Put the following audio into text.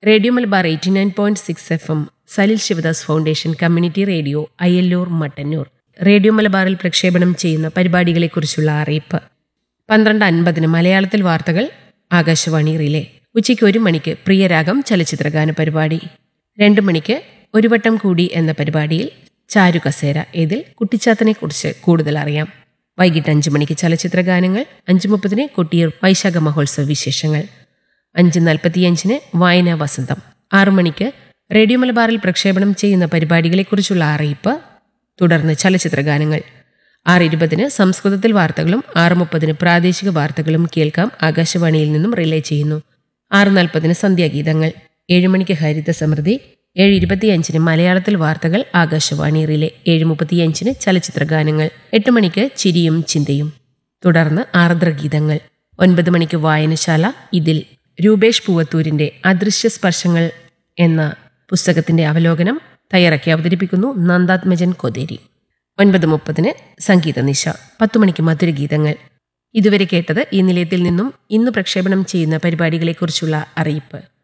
radio Malabar eighty nine point six F M Salil Shivadas foundation community radio Ayyallur Mattannur radio മലബാറിൽ പ്രക്ഷേപണം ചെയ്യുന്ന പരിപാടികളെക്കുറിച്ചുള്ള അറിയിപ്പ് പന്ത്രണ്ട് അൻപതിന് മലയാളത്തിൽ വാർത്തകൾ ആകാശവാണി റിലേ ഉച്ചയ്ക്ക് ഒരു മണിക്ക് പ്രിയരാഗം ചലച്ചിത്രഗാന പരിപാടി രണ്ട് മണിക്ക് ഒരു വട്ടം കൂടി എന്ന പരിപാടിയിൽ ചാരു കസേര ഇതിൽ കുട്ടിച്ചാത്തനെക്കുറിച്ച് കൂടുതൽ അറിയാം വൈകിട്ട് അഞ്ചു മണിക്ക് ചലച്ചിത്ര ഗാനങ്ങൾ അഞ്ചു മുപ്പതിന് കൊട്ടിയൂർ വൈശാഖ മഹോത്സവ വിശേഷങ്ങൾ അഞ്ച് നാൽപ്പത്തിയഞ്ചിന് വായനാ വസന്തം ആറു മണിക്ക് റേഡിയോ മലബാറിൽ പ്രക്ഷേപണം ചെയ്യുന്ന പരിപാടികളെക്കുറിച്ചുള്ള അറിയിപ്പ് തുടർന്ന് ചലച്ചിത്ര ഗാനങ്ങൾ ആറ് ഇരുപതിന് സംസ്കൃതത്തിൽ വാർത്തകളും ആറ് മുപ്പതിന് പ്രാദേശിക വാർത്തകളും കേൾക്കാം ആകാശവാണിയിൽ നിന്നും റിലേ ചെയ്യുന്നു ആറ് നാൽപ്പതിന് സന്ധ്യാഗീതങ്ങൾ ഏഴ് മണിക്ക് ഹരിത സമൃദ്ധി ഏഴ് ഇരുപത്തിയഞ്ചിന് മലയാളത്തിൽ വാർത്തകൾ ആകാശവാണി റിലേ ഏഴ് മുപ്പത്തിയഞ്ചിന് ചലച്ചിത്ര ഗാനങ്ങൾ എട്ട് മണിക്ക് ചിരിയും ചിന്തയും തുടർന്ന് ആർദ്രഗീതങ്ങൾ ഒൻപത് മണിക്ക് വായനശാല ഇതിൽ രൂപേഷ് പൂവത്തൂരിന്റെ അദൃശ്യ സ്പർശങ്ങൾ എന്ന പുസ്തകത്തിന്റെ അവലോകനം തയ്യാറാക്കി അവതരിപ്പിക്കുന്നു നന്ദാത്മജൻ കൊതേരി ഒൻപത് മുപ്പതിന് സംഗീത നിശ പത്തു മണിക്ക് മധുരഗീതങ്ങൾ ഇതുവരെ കേട്ടത് ഈ നിലയത്തിൽ നിന്നും ഇന്ന് പ്രക്ഷേപണം ചെയ്യുന്ന പരിപാടികളെക്കുറിച്ചുള്ള അറിയിപ്പ്